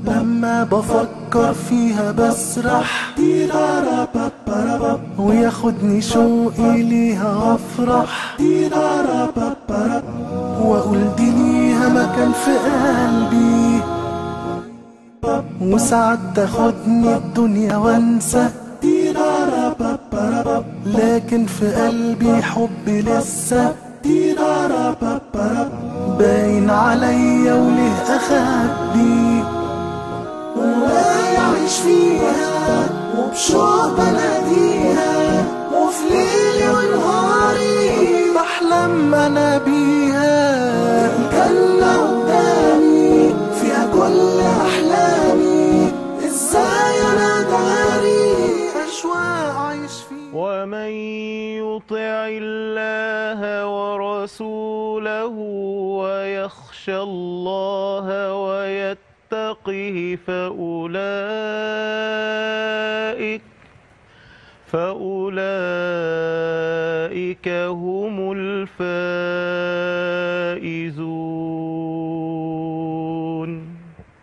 لما بفكر فيها بسرح وياخدني شوقي ليها افرح واقول دي ليها مكان في قلبي وساعات تاخدني الدنيا وانسى لكن في قلبي حبي لسه باين عليا وليه اخبي ويعيش فيها وبشوق بناديها وفي ليلي ونهاري بحلم انا بيها الجنة قدامي فيها كل احلامي ازاي انا داري اشواق عايش فيها ومن يطع الله ورسوله ويخشى الله ويتقه فأولئك فأولئك هم الفائزون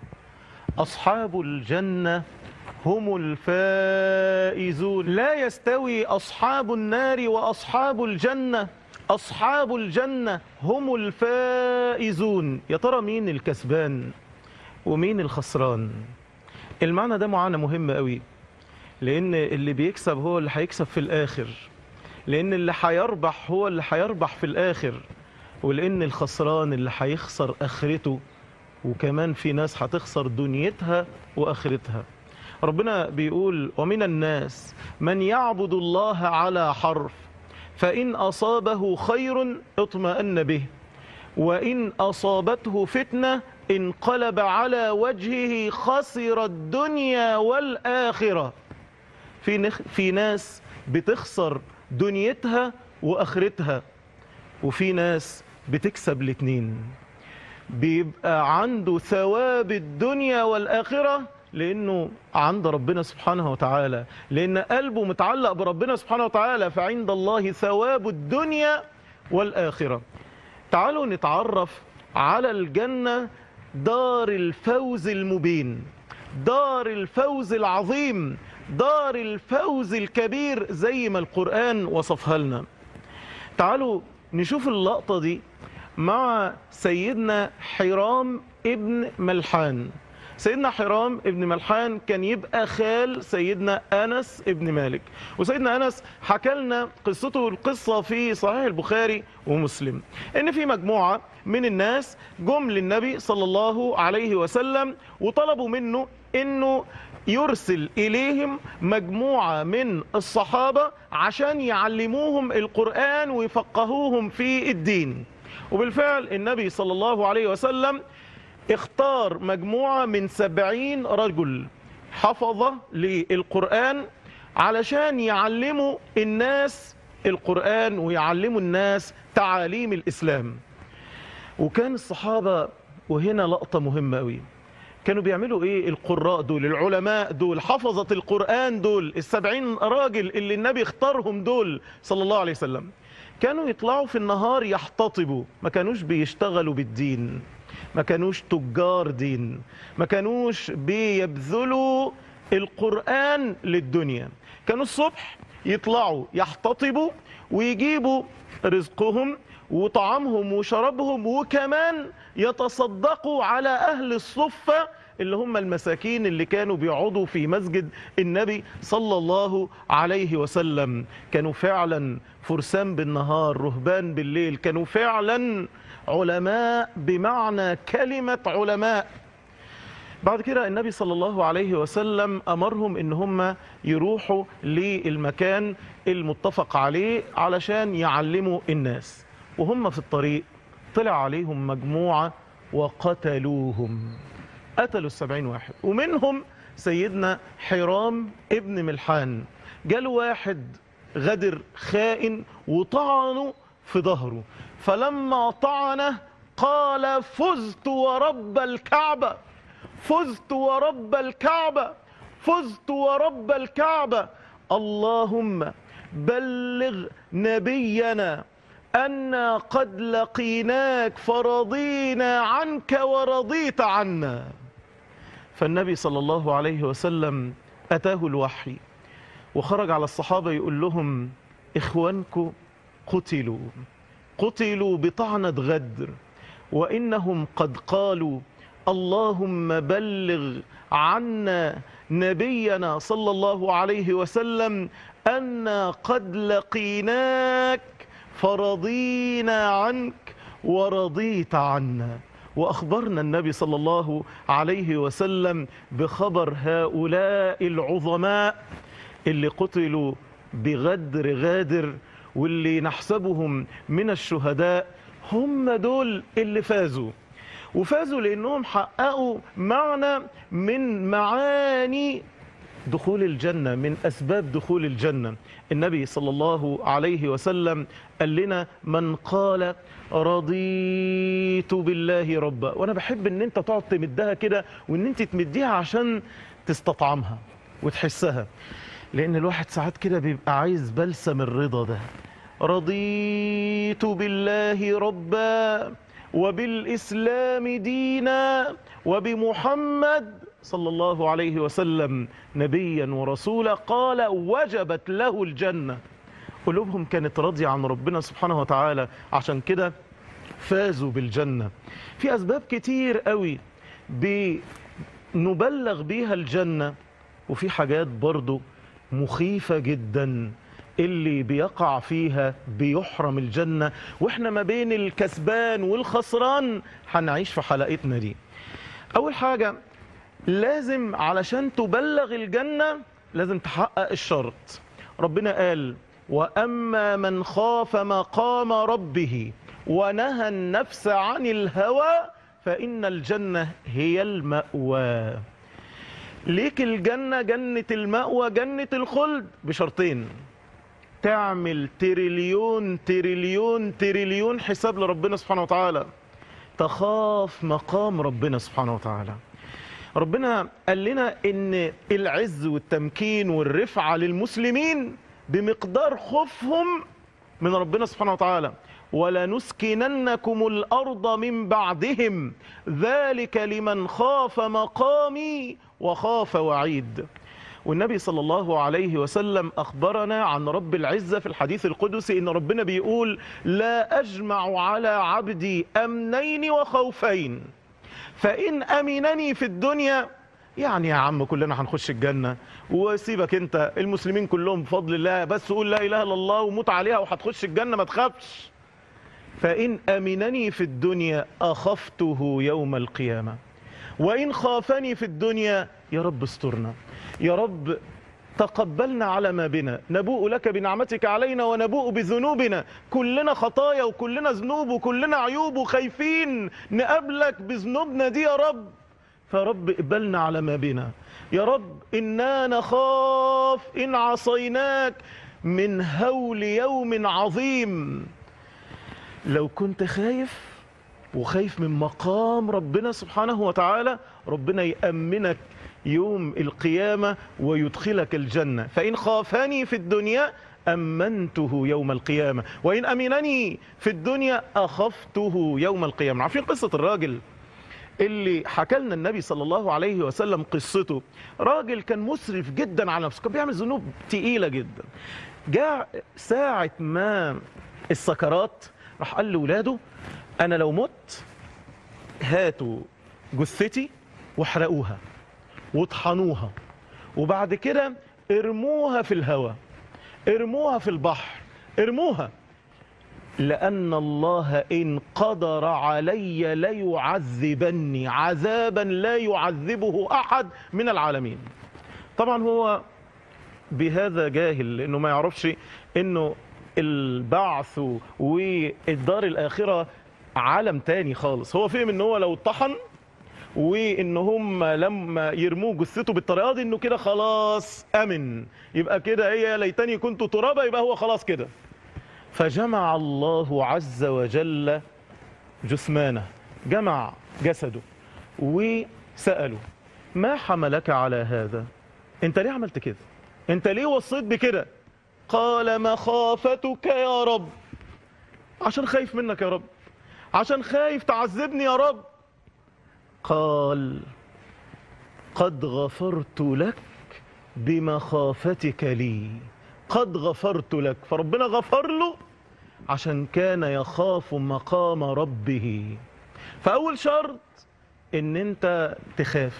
أصحاب الجنة هم الفائزون لا يستوي أصحاب النار وأصحاب الجنة أصحاب الجنة هم الفائزون يا ترى مين الكسبان ومين الخسران المعنى ده معنى مهم قوي لأن اللي بيكسب هو اللي هيكسب في الآخر لأن اللي هيربح هو اللي هيربح في الآخر ولأن الخسران اللي هيخسر آخرته وكمان في ناس هتخسر دنيتها وآخرتها ربنا بيقول ومن الناس من يعبد الله على حرف فإن أصابه خير اطمأن به وإن أصابته فتنة انقلب على وجهه خسر الدنيا والآخرة في, نخ في ناس بتخسر دنيتها وآخرتها وفي ناس بتكسب الاتنين بيبقى عنده ثواب الدنيا والآخرة لأنه عند ربنا سبحانه وتعالى لأن قلبه متعلق بربنا سبحانه وتعالى فعند الله ثواب الدنيا والآخرة تعالوا نتعرف على الجنة دار الفوز المبين دار الفوز العظيم دار الفوز الكبير زي ما القرآن وصفها لنا تعالوا نشوف اللقطة دي مع سيدنا حرام ابن ملحان سيدنا حرام ابن ملحان كان يبقى خال سيدنا أنس ابن مالك وسيدنا أنس حكى لنا قصته القصة في صحيح البخاري ومسلم إن في مجموعة من الناس جم للنبي صلى الله عليه وسلم وطلبوا منه إنه يرسل إليهم مجموعة من الصحابة عشان يعلموهم القرآن ويفقهوهم في الدين وبالفعل النبي صلى الله عليه وسلم اختار مجموعة من سبعين رجل حفظة للقرآن علشان يعلموا الناس القرآن ويعلموا الناس تعاليم الإسلام وكان الصحابة وهنا لقطة مهمة قوي كانوا بيعملوا ايه القراء دول العلماء دول حفظة القرآن دول السبعين راجل اللي النبي اختارهم دول صلى الله عليه وسلم كانوا يطلعوا في النهار يحتطبوا ما كانوش بيشتغلوا بالدين ما كانوش تجار دين ما كانوش بيبذلوا القرآن للدنيا كانوا الصبح يطلعوا يحتطبوا ويجيبوا رزقهم وطعامهم وشرابهم وكمان يتصدقوا على أهل الصفة اللي هم المساكين اللي كانوا بيقعدوا في مسجد النبي صلى الله عليه وسلم كانوا فعلا فرسان بالنهار رهبان بالليل كانوا فعلا علماء بمعنى كلمة علماء بعد كده النبي صلى الله عليه وسلم أمرهم إن هم يروحوا للمكان المتفق عليه علشان يعلموا الناس وهم في الطريق طلع عليهم مجموعة وقتلوهم قتلوا السبعين واحد ومنهم سيدنا حرام ابن ملحان جاله واحد غدر خائن وطعنه في ظهره فلما طعنه قال فزت ورب الكعبة فزت ورب الكعبة فزت ورب الكعبة اللهم بلغ نبينا أنا قد لقيناك فرضينا عنك ورضيت عنا فالنبي صلى الله عليه وسلم أتاه الوحي وخرج على الصحابة يقول لهم إخوانكم قتلوا قتلوا بطعنة غدر وإنهم قد قالوا اللهم بلغ عنا نبينا صلى الله عليه وسلم أنا قد لقيناك فرضينا عنك ورضيت عنا وأخبرنا النبي صلى الله عليه وسلم بخبر هؤلاء العظماء اللي قتلوا بغدر غادر واللي نحسبهم من الشهداء هم دول اللي فازوا وفازوا لأنهم حققوا معنى من معاني دخول الجنة من أسباب دخول الجنة النبي صلى الله عليه وسلم قال لنا من قال رضيت بالله ربا وأنا بحب أن أنت تقعد تمدها كده وأن أنت تمديها عشان تستطعمها وتحسها لأن الواحد ساعات كده بيبقى عايز بلسم الرضا ده رضيت بالله ربا وبالإسلام دينا وبمحمد صلى الله عليه وسلم نبيا ورسولا قال وجبت له الجنة قلوبهم كانت راضية عن ربنا سبحانه وتعالى عشان كده فازوا بالجنة في أسباب كتير قوي بنبلغ بيها الجنة وفي حاجات برضو مخيفة جدا اللي بيقع فيها بيحرم الجنة واحنا ما بين الكسبان والخسران هنعيش في حلقتنا دي اول حاجة لازم علشان تبلغ الجنة لازم تحقق الشرط ربنا قال وأما من خاف مقام ربه ونهى النفس عن الهوى فإن الجنة هي المأوى ليك الجنة جنة المأوى جنة الخلد بشرطين تعمل تريليون تريليون تريليون حساب لربنا سبحانه وتعالى تخاف مقام ربنا سبحانه وتعالى ربنا قال لنا ان العز والتمكين والرفعة للمسلمين بمقدار خوفهم من ربنا سبحانه وتعالى ولنسكننكم الأرض من بعدهم ذلك لمن خاف مقامي وخاف وعيد والنبي صلى الله عليه وسلم أخبرنا عن رب العزة في الحديث القدسي إن ربنا بيقول لا أجمع على عبدي أمنين وخوفين فإن أمنني في الدنيا يعني يا عم كلنا هنخش الجنة وسيبك انت المسلمين كلهم بفضل الله بس قول لا إله إلا الله وموت عليها وهتخش الجنة ما تخافش فإن أمنني في الدنيا أخفته يوم القيامة وإن خافني في الدنيا يا رب استرنا يا رب تقبلنا على ما بنا نبوء لك بنعمتك علينا ونبوء بذنوبنا كلنا خطايا وكلنا ذنوب وكلنا عيوب وخايفين نقابلك بذنوبنا دي يا رب فرب اقبلنا على ما بنا يا رب إنا نخاف إن عصيناك من هول يوم عظيم لو كنت خايف وخايف من مقام ربنا سبحانه وتعالى ربنا يأمنك يوم القيامة ويدخلك الجنة فإن خافني في الدنيا أمنته يوم القيامة وإن أمنني في الدنيا أخفته يوم القيامة عارفين قصة الراجل اللي حكى لنا النبي صلى الله عليه وسلم قصته راجل كان مسرف جدا على نفسه كان بيعمل ذنوب تقيلة جدا جاء ساعة ما السكرات راح قال لولاده أنا لو مت هاتوا جثتي واحرقوها واطحنوها وبعد كده ارموها في الهواء ارموها في البحر ارموها لأن الله إن قدر علي ليعذبني عذابا لا يعذبه أحد من العالمين طبعا هو بهذا جاهل لأنه ما يعرفش أنه البعث والدار الآخرة عالم تاني خالص هو فهم أنه هو لو اتطحن وان هم لما يرموه جثته بالطريقه دي انه كده خلاص امن يبقى كده هي ليتني كنت ترابا يبقى هو خلاص كده فجمع الله عز وجل جثمانه جمع جسده وسأله ما حملك على هذا انت ليه عملت كده انت ليه وصيت بكده قال مخافتك يا رب عشان خايف منك يا رب عشان خايف تعذبني يا رب قال قد غفرت لك بمخافتك لي قد غفرت لك فربنا غفر له عشان كان يخاف مقام ربه فأول شرط ان انت تخاف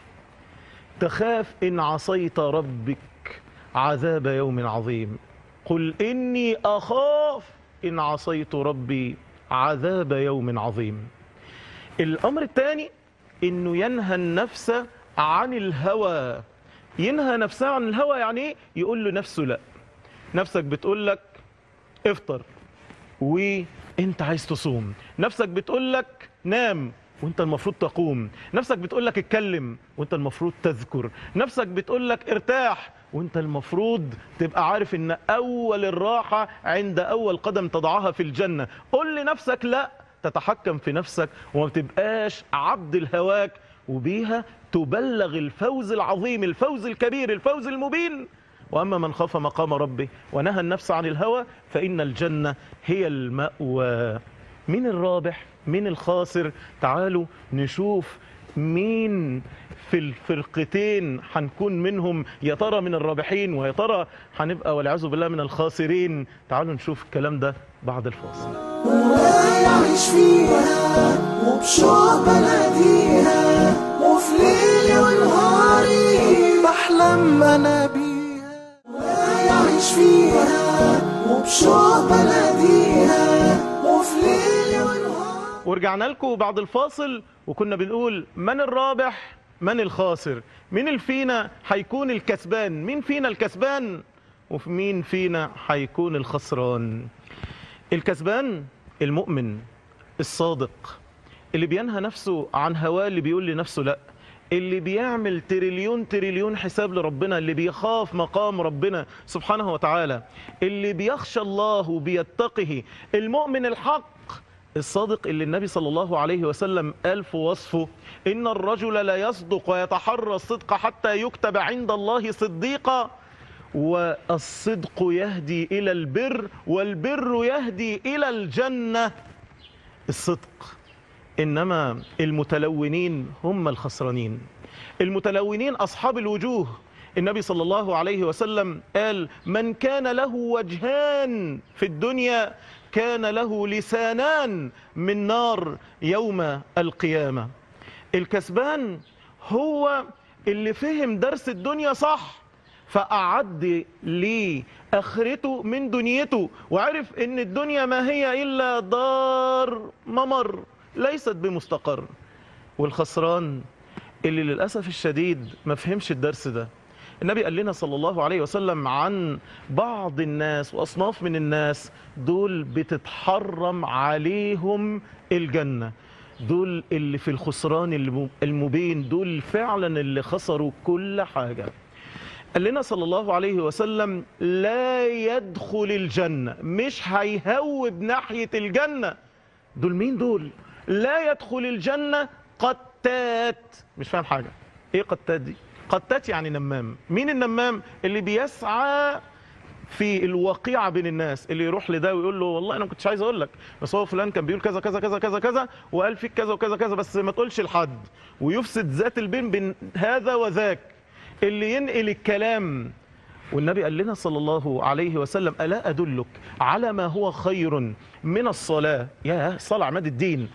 تخاف ان عصيت ربك عذاب يوم عظيم قل اني اخاف ان عصيت ربي عذاب يوم عظيم الامر الثاني انه ينهى النفس عن الهوى ينهى نفسه عن الهوى يعني ايه يقول له نفسه لا نفسك بتقول لك افطر وانت عايز تصوم نفسك بتقول لك نام وانت المفروض تقوم نفسك بتقول لك اتكلم وانت المفروض تذكر نفسك بتقول لك ارتاح وانت المفروض تبقى عارف ان اول الراحة عند اول قدم تضعها في الجنة قل لنفسك لا تتحكم في نفسك وما تبقاش عبد الهواك وبيها تبلغ الفوز العظيم الفوز الكبير الفوز المبين وأما من خاف مقام ربه ونهى النفس عن الهوى فإن الجنة هي المأوى مين الرابح مين الخاسر تعالوا نشوف مين في الفرقتين هنكون منهم يا ترى من الرابحين ويا ترى هنبقى والعياذ بالله من الخاسرين تعالوا نشوف الكلام ده بعد الفاصل ويعيش فيها وبشوق بناديها وفي ليلي ونهاري بحلم انا بيها ويعيش فيها وبشوق بناديها وفي ليلي ونهاري ورجعنا لكم بعد الفاصل وكنا بنقول من الرابح من الخاسر مين اللي فينا هيكون الكسبان مين فينا الكسبان وفي مين فينا هيكون الخسران الكسبان المؤمن الصادق اللي بينهى نفسه عن هواه اللي بيقول لنفسه لا اللي بيعمل تريليون تريليون حساب لربنا اللي بيخاف مقام ربنا سبحانه وتعالى اللي بيخشى الله وبيتقه المؤمن الحق الصادق اللي النبي صلى الله عليه وسلم قال في وصفه إن الرجل لا يصدق ويتحرى الصدق حتى يكتب عند الله صديقا والصدق يهدي إلى البر والبر يهدي إلى الجنة الصدق إنما المتلونين هم الخسرانين المتلونين أصحاب الوجوه النبي صلى الله عليه وسلم قال من كان له وجهان في الدنيا كان له لسانان من نار يوم القيامة الكسبان هو اللي فهم درس الدنيا صح فأعد لآخرته من دنيته وعرف ان الدنيا ما هي إلا دار ممر ليست بمستقر والخسران اللي للأسف الشديد ما فهمش الدرس ده النبي قال لنا صلى الله عليه وسلم عن بعض الناس وأصناف من الناس دول بتتحرم عليهم الجنة دول اللي في الخسران الم- المبين دول فعلا اللي خسروا كل حاجة قال لنا صلى الله عليه وسلم لا يدخل الجنة مش هيهوب ناحية الجنة دول مين دول لا يدخل الجنة قتات مش فاهم حاجة ايه قتات دي قتات يعني نمام مين النمام اللي بيسعى في الوقيعة بين الناس اللي يروح لده ويقول له والله انا ما كنتش عايز اقول لك بس هو فلان كان بيقول كذا كذا كذا كذا كذا وقال فيك كذا وكذا كذا بس ما تقولش لحد ويفسد ذات البين بين هذا وذاك اللي ينقل الكلام والنبي قال لنا صلى الله عليه وسلم ألا أدلك على ما هو خير من الصلاة يا صلاة عماد الدين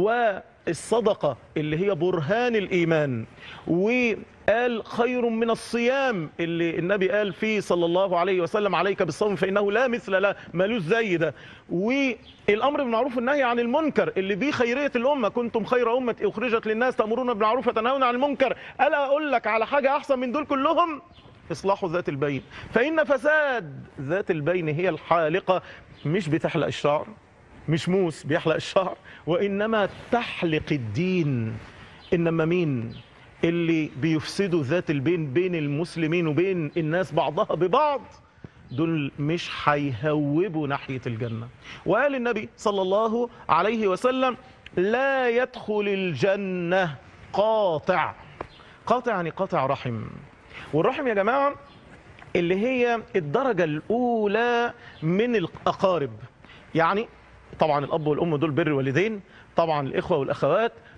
والصدقة اللي هي برهان الإيمان وقال خير من الصيام اللي النبي قال فيه صلى الله عليه وسلم عليك بالصوم فإنه لا مثل له مالوش زي ده والأمر بالمعروف والنهي عن المنكر اللي بيه خيرية الأمة كنتم خير أمة أخرجت للناس تأمرون بالمعروف وتنهون عن المنكر ألا أقول لك على حاجة أحسن من دول كلهم إصلاح ذات البين فإن فساد ذات البين هي الحالقة مش بتحلق الشعر مش موس بيحلق الشعر وإنما تحلق الدين إنما مين اللي بيفسدوا ذات البين بين المسلمين وبين الناس بعضها ببعض دول مش هيهوبوا ناحية الجنة وقال النبي صلى الله عليه وسلم لا يدخل الجنة قاطع قاطع يعني قاطع رحم والرحم يا جماعة اللي هي الدرجة الأولى من الأقارب يعني طبعا الأب والأم دول بر والدين طبعا الإخوة والأخوات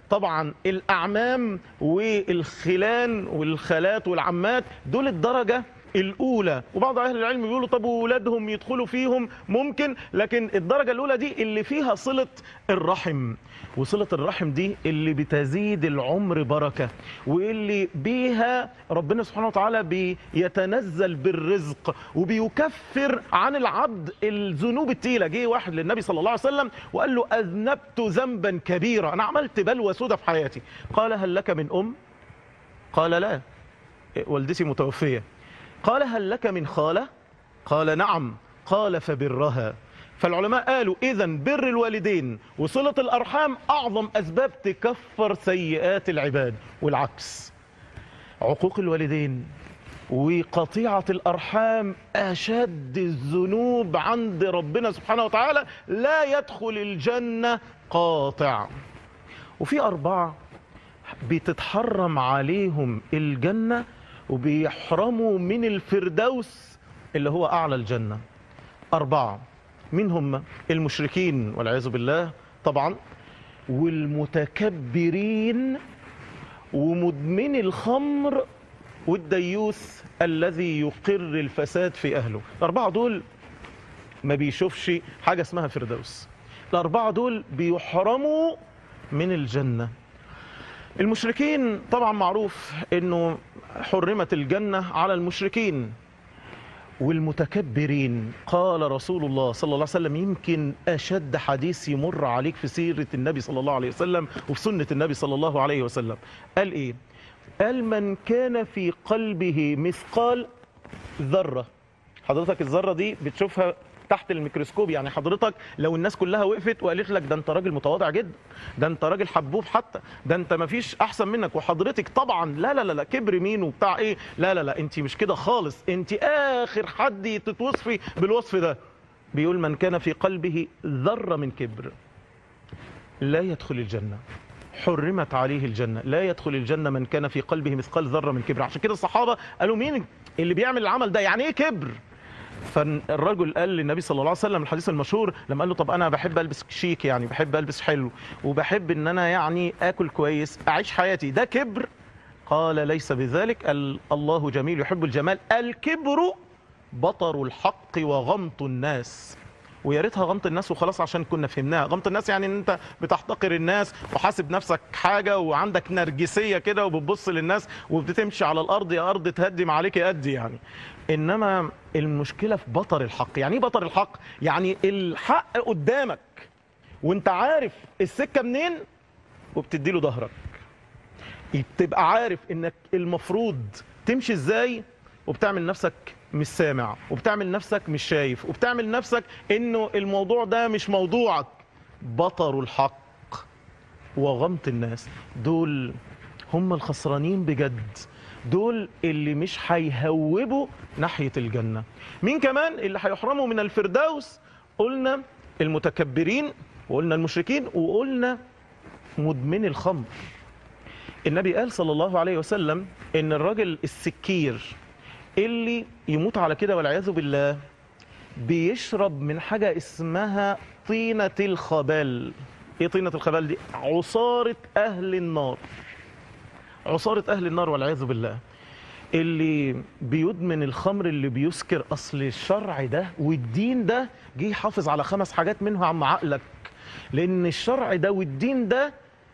طبعا الاعمام والخلان والخالات والعمات دول الدرجه الاولى وبعض اهل العلم بيقولوا طب واولادهم يدخلوا فيهم ممكن لكن الدرجه الاولى دي اللي فيها صله الرحم وصله الرحم دي اللي بتزيد العمر بركه واللي بيها ربنا سبحانه وتعالى بيتنزل بالرزق وبيكفر عن العبد الذنوب التقيله جه واحد للنبي صلى الله عليه وسلم وقال له اذنبت ذنبا كبيرا انا عملت بلوى سودة في حياتي قال هل لك من ام قال لا والدتي متوفيه قال هل لك من خالة قال نعم قال فبرها فالعلماء قالوا إذا بر الوالدين وصلة الأرحام أعظم أسباب تكفر سيئات العباد والعكس عقوق الوالدين وقطيعة الأرحام أشد الذنوب عند ربنا سبحانه وتعالى لا يدخل الجنة قاطع وفي أربعة بتتحرم عليهم الجنة وبيحرموا من الفردوس اللي هو أعلى الجنة أربعة مين هم المشركين والعياذ بالله طبعا والمتكبرين ومدمن الخمر والديوث الذي يقر الفساد في أهله الأربعة دول ما بيشوفش حاجة اسمها فردوس الأربعة دول بيحرموا من الجنة المشركين طبعا معروف انه حرمت الجنة على المشركين والمتكبرين قال رسول الله صلى الله عليه وسلم يمكن أشد حديث يمر عليك في سيرة النبي صلى الله عليه وسلم وفي سنة النبي صلى الله عليه وسلم قال إيه قال من كان في قلبه مثقال ذرة حضرتك الذرة دي بتشوفها تحت الميكروسكوب يعني حضرتك لو الناس كلها وقفت وقالت لك ده انت راجل متواضع جدا ده انت راجل حبوب حتى ده انت ما فيش احسن منك وحضرتك طبعا لا لا لا لا كبر مين وبتاع ايه لا لا لا انت مش كده خالص انت اخر حد تتوصفي بالوصف ده بيقول من كان في قلبه ذره من كبر لا يدخل الجنه حرمت عليه الجنة لا يدخل الجنة من كان في قلبه مثقال ذرة من كبر عشان كده الصحابة قالوا مين اللي بيعمل العمل ده يعني ايه كبر فالرجل قال للنبي صلى الله عليه وسلم الحديث المشهور لما قال له طب انا بحب البس شيك يعني بحب البس حلو وبحب ان انا يعني اكل كويس اعيش حياتي ده كبر قال ليس بذلك قال الله جميل يحب الجمال الكبر بطر الحق وغمط الناس ويا ريتها غمط الناس وخلاص عشان كنا فهمناها غمط الناس يعني ان انت بتحتقر الناس وحاسب نفسك حاجه وعندك نرجسيه كده وبتبص للناس وبتمشي على الارض يا ارض تهدم عليك يا قدي يعني انما المشكله في بطر الحق يعني ايه بطر الحق يعني الحق قدامك وانت عارف السكه منين وبتدي له ظهرك تبقى عارف انك المفروض تمشي ازاي وبتعمل نفسك مش سامع وبتعمل نفسك مش شايف وبتعمل نفسك انه الموضوع ده مش موضوعك بطر الحق وغمط الناس دول هم الخسرانين بجد دول اللي مش هيهوبوا ناحية الجنة مين كمان اللي هيحرموا من الفردوس قلنا المتكبرين وقلنا المشركين وقلنا مدمن الخمر النبي قال صلى الله عليه وسلم ان الراجل السكير اللي يموت على كده والعياذ بالله بيشرب من حاجة اسمها طينة الخبال ايه طينة الخبال دي عصارة اهل النار عصارة اهل النار والعياذ بالله اللي بيدمن الخمر اللي بيسكر اصل الشرع ده والدين ده جه يحافظ على خمس حاجات منها عم عقلك لان الشرع ده والدين ده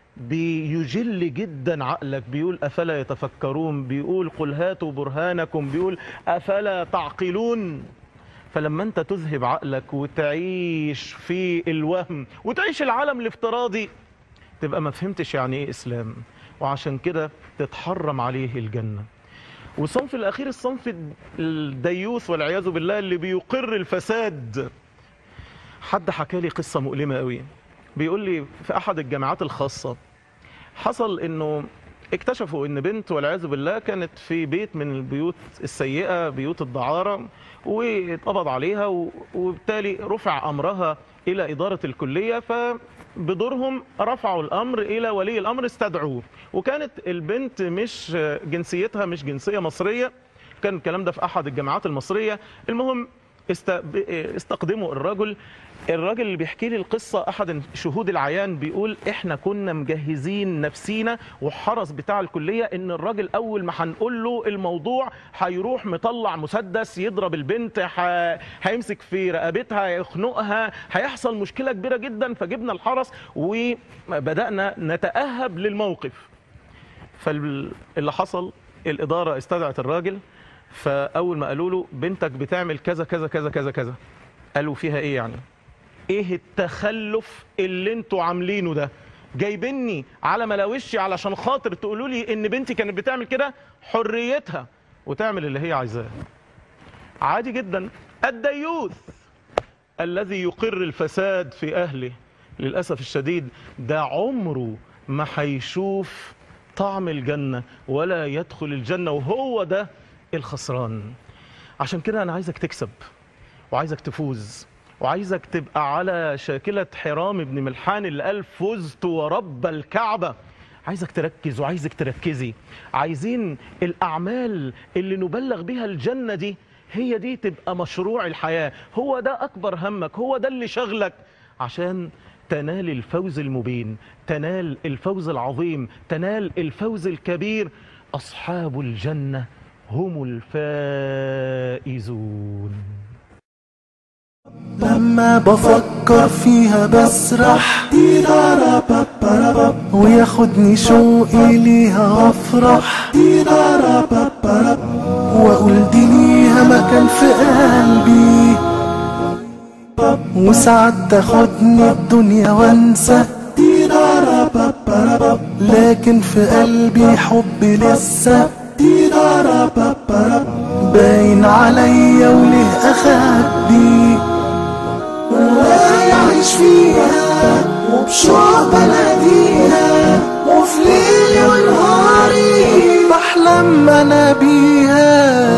بيجل جدا عقلك بيقول افلا يتفكرون بيقول قل هاتوا برهانكم بيقول افلا تعقلون فلما انت تذهب عقلك وتعيش في الوهم وتعيش العالم الافتراضي تبقى ما فهمتش يعني ايه اسلام وعشان كده تتحرم عليه الجنه والصنف الاخير الصنف الديوث والعياذ بالله اللي بيقر الفساد حد حكى لي قصه مؤلمه قوي بيقول لي في احد الجامعات الخاصه حصل انه اكتشفوا ان بنت والعياذ بالله كانت في بيت من البيوت السيئه بيوت الدعاره واتقبض عليها و- وبالتالي رفع امرها الى اداره الكليه فبدورهم رفعوا الامر الى ولي الامر استدعوه وكانت البنت مش جنسيتها مش جنسيه مصريه كان الكلام ده في احد الجامعات المصريه المهم است... ب- استقدموا الرجل الراجل اللي بيحكي لي القصة أحد شهود العيان بيقول إحنا كنا مجهزين نفسينا والحرس بتاع الكلية إن الراجل أول ما هنقول له الموضوع هيروح مطلع مسدس يضرب البنت ح... هيمسك في رقبتها يخنقها هيحصل مشكلة كبيرة جدا فجبنا الحرس وبدأنا نتأهب للموقف فاللي حصل الإدارة استدعت الراجل فأول ما قالوا له بنتك بتعمل كذا كذا كذا كذا كذا قالوا فيها إيه يعني إيه التخلف اللي انتوا عاملينه ده جايبني على ملاوشي علشان خاطر تقولوا لي إن بنتي كانت بتعمل كده حريتها وتعمل اللي هي عايزاه عادي جدا الديوث الذي يقر الفساد في أهله للأسف الشديد ده عمره ما هيشوف طعم الجنة ولا يدخل الجنة وهو ده الخسران عشان كده أنا عايزك تكسب وعايزك تفوز وعايزك تبقى على شاكلة حرام ابن ملحان اللي قال فزت ورب الكعبة عايزك تركز وعايزك تركزي عايزين الأعمال اللي نبلغ بها الجنة دي هي دي تبقى مشروع الحياة هو ده أكبر همك هو ده اللي شغلك عشان تنال الفوز المبين تنال الفوز العظيم تنال الفوز الكبير أصحاب الجنة هم الفائزون لما بفكر فيها بسرح وياخدني شوقي ليها افرح واقول دي ليها مكان في قلبي وساعات تاخدني الدنيا وانسى لكن في قلبي حبي لسه باين عليا وله اخبي ويعيش فيها وبشوق بناديها وفي ليلي ونهاري بحلم انا بيها